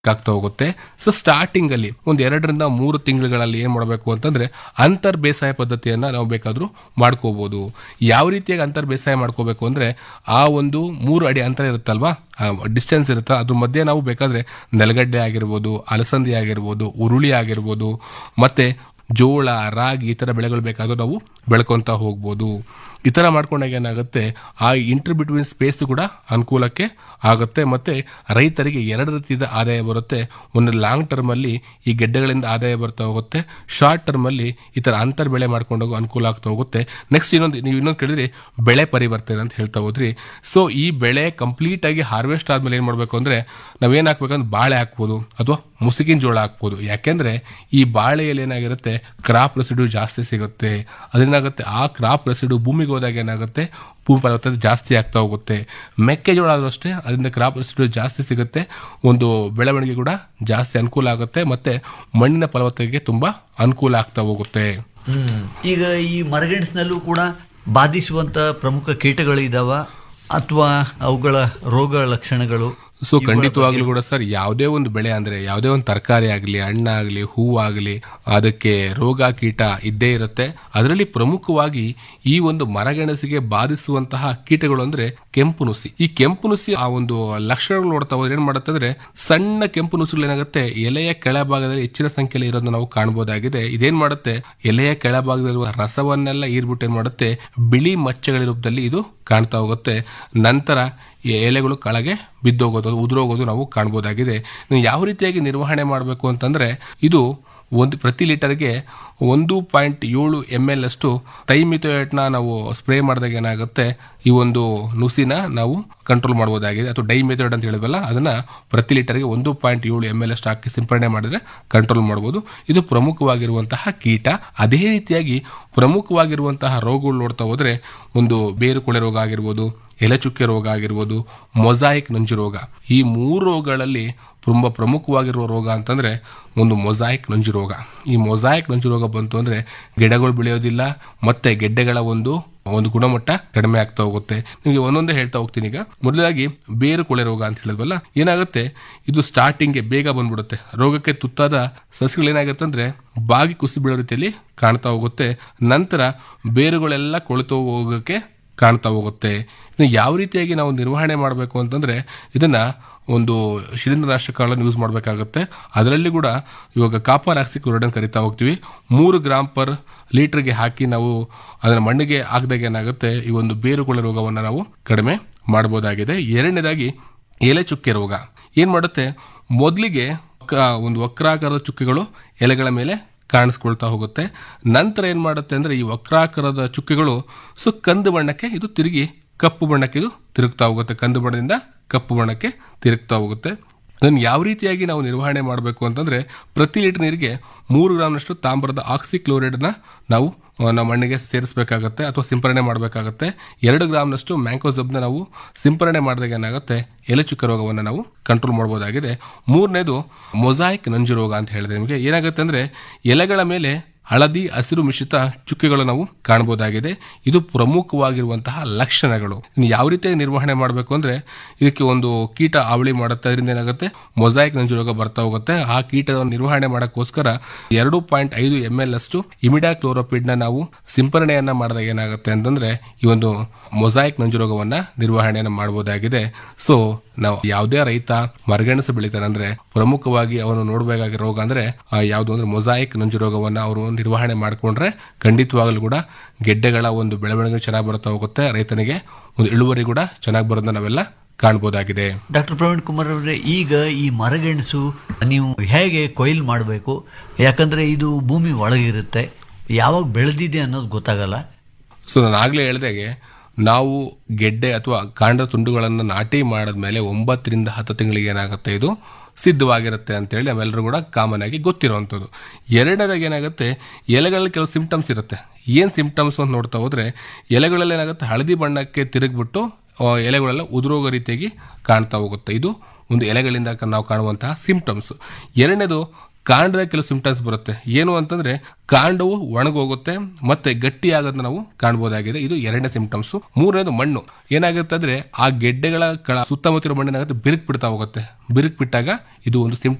ಆಗ್ತಾ ಹೋಗುತ್ತೆ so starting ಅಲ್ಲಿ ಒಂದ್ ಎರಡರಿಂದ ಮೂರು ತಿಂಗಳುಗಳಲ್ಲಿ ಏನ್ ಮಾಡಬೇಕು ಅಂತಂದ್ರೆ ಅಂತರ್ ಬೇಸಾಯ ಪದ್ಧತಿಯನ್ನ ನಾವು ಬೇಕಾದ್ರೂ ಮಾಡ್ಕೋಬಹುದು ಯಾವ ರೀತಿಯಾಗಿ ಅಂತರ್ ಬೇಸಾಯ ಮಾಡ್ಕೋಬೇಕು ಅಂದ್ರೆ ಆ ಒಂದು ಮೂರು ಅಡಿ ಅಂತರ ಇರುತ್ತಲ್ವಾ ಡಿಸ್ಟೆನ್ಸ್ ಇರುತ್ತೆ ಅದ್ರ ಮಧ್ಯೆ ನಾವು ಬೇಕಾದ್ರೆ ನೆಲಗಡ್ಡೆ ಆಗಿರ್ಬೋದು ಅಲಸಂದಿ ಆಗಿರ್ಬೋದು ಉರುಳಿ ಆಗಿರ್ಬೋದು ಮತ್ತೆ ಜೋಳ ರಾಗಿ ಈ ತರ ಬೆಳೆಗಳು ಬೇಕಾದ್ರೂ ನಾವು ಬೆಳ್ಕೊಂತ ಹೋಗ್ಬೋದು ಈ ತರ ಮಾಡ್ಕೊಂಡಾಗ ಏನಾಗುತ್ತೆ ಆ ಇಂಟರ್ ಬಿಟ್ವೀನ್ ಸ್ಪೇಸ್ ಕೂಡ ಅನುಕೂಲಕ್ಕೆ ಆಗುತ್ತೆ ಮತ್ತೆ ರೈತರಿಗೆ ಎರಡು ರೀತಿಯ ಆದಾಯ ಬರುತ್ತೆ ಒಂದು ಲಾಂಗ್ ಟರ್ಮ್ ಅಲ್ಲಿ ಈ ಗೆಡ್ಡೆಗಳಿಂದ ಆದಾಯ ಬರ್ತಾ ಹೋಗುತ್ತೆ ಶಾರ್ಟ್ ಟರ್ಮ್ ಅಲ್ಲಿ ಈ ತರ ಅಂತರ್ ಬೆಳೆ ಮಾಡ್ಕೊಂಡೋಗೋ ಅನುಕೂಲ ಆಗ್ತಾ ಹೋಗುತ್ತೆ ನೆಕ್ಸ್ಟ್ ಇನ್ನೊಂದು ನೀವು ಇನ್ನೊಂದು ಕೇಳಿದ್ರೆ ಬೆಳೆ ಪರಿವರ್ತನೆ ಅಂತ ಹೇಳ್ತಾ ಹೋದ್ರಿ ಸೊ ಈ ಬೆಳೆ ಕಂಪ್ಲೀಟ್ ಆಗಿ ಹಾರ್ವೆಸ್ಟ್ ಆದ್ಮೇಲೆ ಏನ್ ಮಾಡ್ಬೇಕು ಅಂದ್ರೆ ನಾವೇನ್ ಹಾಕ್ಬೇಕಂದ್ರೆ ಬಾಳೆ ಹಾಕ್ಬೋದು ಅಥವಾ ಮುಸುಕಿನ ಜೋಳ ಹಾಕ್ಬೋದು ಯಾಕೆಂದ್ರೆ ಈ ಬಾಳೆಯಲ್ಲಿ ಏನಾಗಿರುತ್ತೆ ಕ್ರಾಪ್ ರೆಸಿಡ್ಯೂ ಜಾಸ್ತಿ ಸಿಗುತ್ತೆ ಅದೇನಾಗುತ್ತೆ ಆ ಕ್ರಾಪ್ ರೆಸಿಡ್ಯೂ ಭೂಮಿಗೆ ಹೋದಾಗ ಏನಾಗುತ್ತೆ ಭೂಮಿ ಫಲವತ್ತತೆ ಜಾಸ್ತಿ ಆಗ್ತಾ ಹೋಗುತ್ತೆ ಮೆಕ್ಕೆಜೋಳ ಆದ್ರೂ ಅಷ್ಟೇ ಅದರಿಂದ ಕ್ರಾಪ್ ರೆಸಿಡ್ಯೂ ಜಾಸ್ತಿ ಸಿಗುತ್ತೆ ಒಂದು ಬೆಳವಣಿಗೆ ಕೂಡ ಜಾಸ್ತಿ ಅನುಕೂಲ ಆಗುತ್ತೆ ಮತ್ತೆ ಮಣ್ಣಿನ ಫಲವತ್ತತೆಗೆ ತುಂಬಾ ಅನುಕೂಲ ಆಗ್ತಾ ಹೋಗುತ್ತೆ ಹ್ಮ್. ಈಗ ಈ ಮರಗೆಣಸಿನಲ್ಲೂ ಕೂಡ ಬಾಧಿಸುವಂತ ಪ್ರಮುಖ ಕೀಟಗಳಿದಾವ ಅಥವಾ ಅವುಗಳ ರೋಗ ಲಕ್ಷಣಗಳು ಸೊ ಖಂಡಿತವಾಗ್ಲೂ ಕೂಡ ಸರ್ ಯಾವುದೇ ಒಂದು ಬೆಳೆ ಅಂದ್ರೆ ಯಾವುದೇ ಒಂದು ತರಕಾರಿ ಆಗಲಿ ಹಣ್ಣಾಗ್ಲಿ ಹೂವಾಗಲಿ ಅದಕ್ಕೆ ರೋಗ ಕೀಟ ಇದ್ದೇ ಇರುತ್ತೆ ಅದರಲ್ಲಿ ಪ್ರಮುಖವಾಗಿ ಈ ಒಂದು ಮರಗೆಣಸಿಗೆ ಬಾಧಿಸುವಂತಹ ಕೀಟಗಳು ಅಂದ್ರೆ ಕೆಂಪು ನುಸಿ ಈ ಕೆಂಪು ನುಸಿ ಆ ಒಂದು ಲಕ್ಷಣಗಳು ನೋಡ್ತಾ ಹೋದ್ರೆ ಏನ್ ಮಾಡುತ್ತೆ ಅಂದ್ರೆ ಸಣ್ಣ ಕೆಂಪು ನುಸಿಗಳು ಏನಾಗುತ್ತೆ ಎಲೆಯ ಕೆಳಭಾಗದಲ್ಲಿ ಹೆಚ್ಚಿನ ಸಂಖ್ಯೆಯಲ್ಲಿ ಇರೋದನ್ನ ನಾವು ಕಾಣಬಹುದಾಗಿದೆ ಇದೇನ್ ಮಾಡುತ್ತೆ ಎಲೆಯ ಕೆಳಭಾಗದಲ್ಲಿರುವ ರಸವನ್ನೆಲ್ಲ ಈರ್ಬಿಟ್ಟು ಏನ್ ಮಾಡುತ್ತೆ ಬಿಳಿ ಮಚ್ಚೆಗಳ ರೂಪದಲ್ಲಿ ಇದು ಕಾಣ್ತಾ ಹೋಗುತ್ತೆ ನಂತರ ಈ ಎಲೆಗಳು ಕೆಳಗೆ ಬಿದ್ದೋಗೋದು ಅದು ಉದುರೋಗೋದು ನಾವು ಕಾಣಬಹುದಾಗಿದೆ ಇನ್ನು ಯಾವ ರೀತಿಯಾಗಿ ನಿರ್ವಹಣೆ ಮಾಡಬೇಕು ಅಂತಂದ್ರೆ ಇದು ಒಂದು ಪ್ರತಿ ಲೀಟರ್ಗೆ ಒಂದು ಪಾಯಿಂಟ್ ಏಳು ಎಮ್ ಎಲ್ ಅಷ್ಟು ಟೈಮಿಥೋಯೇಟ್ನ ನಾವು ಸ್ಪ್ರೇ ಮಾಡಿದಾಗ ಏನಾಗುತ್ತೆ ಈ ಒಂದು ನುಸಿನ ನಾವು ಕಂಟ್ರೋಲ್ ಮಾಡಬಹುದಾಗಿದೆ ಅಥವಾ ಡೈಮಿಥೋಯೇಟ್ ಅಂತ ಹೇಳಿದ್ವಲ್ಲ ಅದನ್ನ ಪ್ರತಿ ಲೀಟರ್ಗೆ ಒಂದು ಪಾಯಿಂಟ್ ಏಳು ಎಮ್ ಎಲ್ ಅಷ್ಟು ಹಾಕಿ ಸಿಂಪಡಣೆ ಮಾಡಿದ್ರೆ ಕಂಟ್ರೋಲ್ ಮಾಡಬಹುದು ಇದು ಪ್ರಮುಖವಾಗಿರುವಂತಹ ಕೀಟ ಅದೇ ರೀತಿಯಾಗಿ ಪ್ರಮುಖವಾಗಿರುವಂತಹ ರೋಗಗಳು ನೋಡ್ತಾ ಹೋದ್ರೆ ಒಂದು ಬೇರುಕೊಳೆ ರೋಗ ಆಗಿರ್ಬೋದು ಎಲೆಚುಕ್ಕೆ ರೋಗ ಆಗಿರ್ಬೋದು ಮೊಸಾಯಿಕ್ ನಂಜು ರೋಗ ಈ ಮೂರು ರೋಗಗಳಲ್ಲಿ ತುಂಬಾ ಪ್ರಮುಖವಾಗಿರುವ ರೋಗ ಅಂತಂದ್ರೆ ಒಂದು ಮೊಸಾಯಿಕ್ ನಂಜು ರೋಗ ಈ ಮೊಸಾಯಿಕ್ ನಂಜು ರೋಗ ಬಂತು ಅಂದ್ರೆ ಗಿಡಗಳು ಬೆಳೆಯೋದಿಲ್ಲ ಮತ್ತೆ ಗೆಡ್ಡೆಗಳ ಒಂದು ಒಂದು ಗುಣಮಟ್ಟ ಕಡಿಮೆ ಆಗ್ತಾ ಹೋಗುತ್ತೆ ನಿಮಗೆ ಒಂದೊಂದೇ ಹೇಳ್ತಾ ಹೋಗ್ತೀನಿ ಈಗ ಮೊದಲಾಗಿ ಬೇರು ಕೊಳೆ ರೋಗ ಅಂತ ಹೇಳಿದ್ವಲ್ಲ ಏನಾಗುತ್ತೆ ಇದು ಸ್ಟಾರ್ಟಿಂಗ್ಗೆ ಬೇಗ ಬಂದ್ಬಿಡುತ್ತೆ ರೋಗಕ್ಕೆ ತುತ್ತಾದ ಸಸ್ಯಗಳು ಏನಾಗುತ್ತೆ ಅಂದ್ರೆ ಬಾಗಿ ಕುಸಿ ಬೀಳೋ ರೀತಿಯಲ್ಲಿ ಕಾಣ್ತಾ ಹೋಗುತ್ತೆ ನಂತರ ಬೇರುಗಳೆಲ್ಲ ಕೊಳೆತು ಹೋಗೋಕೆ ಕಾಣ್ತಾ ಹೋಗುತ್ತೆ ಇನ್ನು ಯಾವ ರೀತಿಯಾಗಿ ನಾವು ನಿರ್ವಹಣೆ ಮಾಡಬೇಕು ಅಂತಂದ್ರೆ ಇದನ್ನ ಒಂದು ಶಿಲೀಂಧ್ರನಾಶಕಗಳನ್ನು ಯೂಸ್ ಮಾಡಬೇಕಾಗುತ್ತೆ ಅದರಲ್ಲಿ ಕೂಡ ಇವಾಗ ಕಾಪರ್ ಆಕ್ಸಿಕ್ ಕ್ಲೋರೈಡ್ ಕರಿತಾ ಹೋಗ್ತೀವಿ ಮೂರು ಗ್ರಾಮ್ ಪರ್ ಲೀಟರ್ಗೆ ಹಾಕಿ ನಾವು ಅದನ್ನ ಮಣ್ಣಿಗೆ ಹಾಕಿದಾಗ ಏನಾಗುತ್ತೆ ಈ ಒಂದು ಬೇರುಗಳ ರೋಗವನ್ನು ನಾವು ಕಡಿಮೆ ಮಾಡಬಹುದಾಗಿದೆ ಎರಡನೇದಾಗಿ ಎಲೆ ಚುಕ್ಕೆ ರೋಗ ಏನ್ ಮಾಡುತ್ತೆ ಮೊದಲಿಗೆ ಒಂದು ವಕ್ರಾಕಾರದ ಚುಕ್ಕೆಗಳು ಎಲೆಗಳ ಮೇಲೆ ಕಾಣಿಸ್ಕೊಳ್ತಾ ಹೋಗುತ್ತೆ ನಂತರ ಏನ್ ಮಾಡುತ್ತೆ ಅಂದ್ರೆ ಈ ವಕ್ರಾಕಾರದ ಚುಕ್ಕೆಗಳು ಸೊ ಕಂದು ಬಣ್ಣಕ್ಕೆ ಇದು ತಿರುಗಿ ಕಪ್ಪು ಬಣ್ಣಕ್ಕೆ ಇದು ತಿರುಗ್ತಾ ಹೋಗುತ್ತೆ ಕಂದು ಬಣ್ಣದಿಂದ ಕಪ್ಪು ಬಣ್ಣಕ್ಕೆ ತಿರುಗ್ತಾ ಹೋಗುತ್ತೆ ಅದನ್ನು ಯಾವ ರೀತಿಯಾಗಿ ನಾವು ನಿರ್ವಹಣೆ ಮಾಡಬೇಕು ಅಂತಂದ್ರೆ ಪ್ರತಿ ಲೀಟರ್ ನೀರಿಗೆ ಮೂರು ಗ್ರಾಮ್ನಷ್ಟು ತಾಮ್ರದ ಆಕ್ಸಿಕ್ಲೋರೈಡ್ನ ನಾವು ನಮ್ಮ ಮಣ್ಣಿಗೆ ಸೇರಿಸಬೇಕಾಗತ್ತೆ ಅಥವಾ ಸಿಂಪರಣೆ ಮಾಡಬೇಕಾಗತ್ತೆ ಎರಡು ಗ್ರಾಮ್ನಷ್ಟು ಮ್ಯಾಂಕೋಸಬ್ನ ನಾವು ಸಿಂಪರಣೆ ಮಾಡಿದಾಗ ಏನಾಗುತ್ತೆ ಎಲೆ ಚುಕ್ಕ ರೋಗವನ್ನು ನಾವು ಕಂಟ್ರೋಲ್ ಮಾಡಬಹುದಾಗಿದೆ ಮೂರನೇದು ಮೊಸಾಯಿಕ್ ನಂಜು ರೋಗ ಅಂತ ಹೇಳಿದೆ ನಿಮಗೆ ಏನಾಗುತ್ತೆ ಅಂದ್ರೆ ಎಲೆಗಳ ಮೇಲೆ ಹಳದಿ ಹಸಿರು ಮಿಶ್ರಿತ ಚುಕ್ಕೆಗಳು ನಾವು ಕಾಣಬಹುದಾಗಿದೆ ಇದು ಪ್ರಮುಖವಾಗಿರುವಂತಹ ಲಕ್ಷಣಗಳು ಇನ್ನು ಯಾವ ರೀತಿಯಾಗಿ ನಿರ್ವಹಣೆ ಮಾಡಬೇಕು ಅಂದ್ರೆ ಇದಕ್ಕೆ ಒಂದು ಕೀಟ ಅವಳಿ ಮಾಡುತ್ತೆ ಅದರಿಂದ ಏನಾಗುತ್ತೆ ಮೊಸಾಯಿಕ್ ನಂಜು ರೋಗ ಬರ್ತಾ ಹೋಗುತ್ತೆ ಆ ಕೀಟವನ್ನು ನಿರ್ವಹಣೆ ಮಾಡೋಕ್ಕೋಸ್ಕರ ಎರಡು ಪಾಯಿಂಟ್ ಐದು ಎಂ ಎಲ್ ಅಷ್ಟು ಇಮಿಡಾ ಕ್ಲೋರೋಪಿಡ್ ನ ನಾವು ಸಿಂಪರಣೆಯನ್ನ ಮಾಡಿದಾಗ ಏನಾಗುತ್ತೆ ಅಂತಂದ್ರೆ ಈ ಒಂದು ಮೊಸಾಯಿಕ್ ನಂಜು ರೋಗವನ್ನ ನಿರ್ವಹಣೆಯನ್ನ ಮಾಡಬಹುದಾಗಿದೆ ಸೊ ನಾವು ಯಾವುದೇ ರೈತ ಮರಗೆಣಸು ಬೆಳಿತಾನೆ ಅಂದ್ರೆ ಪ್ರಮುಖವಾಗಿ ಅವನು ನೋಡಬೇಕಾಗಿರೋ ರೋಗ ಅಂದ್ರೆ ಆ ಯಾವುದು ಅಂದ್ರೆ ಮೊಸಾಯಿಕ್ ನಂಜು ರೋಗವನ್ನ ಅವರು ನಿರ್ವಹಣೆ ಮಾಡಿಕೊಂಡ್ರೆ ಖಂಡಿತವಾಗಲೂ ಕೂಡ ಗೆಡ್ಡೆಗಳ ಒಂದು ಬೆಳವಣಿಗೆ ಚೆನ್ನಾಗಿ ಬರ್ತಾ ಹೋಗುತ್ತೆ ರೈತನಿಗೆ ಒಂದು ಇಳುವರಿ ಕೂಡ ಚೆನ್ನಾಗಿ ಬರೋದನ್ನ ನಾವೆಲ್ಲ ಕಾಣಬಹುದಾಗಿದೆ ಡಾಕ್ಟರ್ ಪ್ರವೀಣ್ ಕುಮಾರ್ ಅವರೇ ಈಗ ಈ ಮರಗೆಣಸು ನೀವು ಹೇಗೆ ಕೊಯ್ಲು ಮಾಡಬೇಕು ಯಾಕಂದ್ರೆ ಇದು ಭೂಮಿ ಒಳಗಿರುತ್ತೆ ಯಾವಾಗ ಬೆಳೆದಿದೆ ಅನ್ನೋದು ಗೊತ್ತಾಗಲ್ಲ ಸೊ ನಾನು ಆಗ್ಲೇ ಹೇಳ್ದಾಗೆ ನಾವು ಗೆಡ್ಡೆ ಅಥವಾ ಕಾಂಡ ತುಂಡುಗಳನ್ನು ನಾಟಿ ಮಾಡಿದ್ಮೇಲೆ ಒಂಬತ್ತರಿಂದ ಹತ್ತು ತಿಂಗಳಿಗೆ ಏನಾಗುತ್ತೆ ಇದು ಸಿದ್ಧವಾಗಿರುತ್ತೆ ಅಂತೇಳಿ ನಾವೆಲ್ಲರೂ ಕೂಡ ಕಾಮನ್ ಆಗಿ ಗೊತ್ತಿರುವಂಥದ್ದು ಎರಡನೇದಾಗಿ ಏನಾಗುತ್ತೆ ಎಲೆಗಳಲ್ಲಿ ಕೆಲವು ಸಿಂಪ್ಟಮ್ಸ್ ಇರುತ್ತೆ ಏನು ಸಿಂಪ್ಟಮ್ಸ್ ಅಂತ ನೋಡ್ತಾ ಹೋದ್ರೆ ಎಲೆಗಳಲ್ಲಿ ಏನಾಗುತ್ತೆ ಹಳದಿ ಬಣ್ಣಕ್ಕೆ ತಿರುಗ್ಬಿಟ್ಟು ಆ, ಎಲೆಗಳೆಲ್ಲ ಉದುರೋಗೋ ರೀತಿಯಾಗಿ ಕಾಣ್ತಾ ಹೋಗುತ್ತೆ ಇದು ಒಂದು ಎಲೆಗಳಿಂದ ಕ- ನಾವು ಕಾಣುವಂತಹ ಸಿಂಪ್ಟಮ್ಸ್ ಎರಡನೇದು ಕಾಂಡದ ಕೆಲವು ಸಿಂಪ್ಟಮ್ಸ್ ಬರುತ್ತೆ ಏನು ಅಂತಂದ್ರೆ ಕಾಂಡವು ಒಣಗೋಗುತ್ತೆ ಮತ್ತೆ ಗಟ್ಟಿ ಆಗೋದನ್ನ ನಾವು ಕಾಣಬಹುದಾಗಿದೆ ಇದು ಎರಡನೇ ಸಿಂಪ್ಟಮ್ಸ್ ಮೂರನೇದು ಮಣ್ಣು ಏನಾಗುತ್ತೆ ಅಂದ್ರೆ ಆ ಗೆಡ್ಡೆಗಳ ಕಳ ಸುತ್ತಮುತ್ತಲ ಮಣ್ಣಿನಾಗುತ್ತೆ ಬಿರುಕು ಬಿಡ್ತಾ ಹೋಗುತ್ತೆ ಬಿರುಕು ಬಿಟ್ಟಾಗ ಇದು ಒಂದು ಸಿಂಪ್ಟಮ್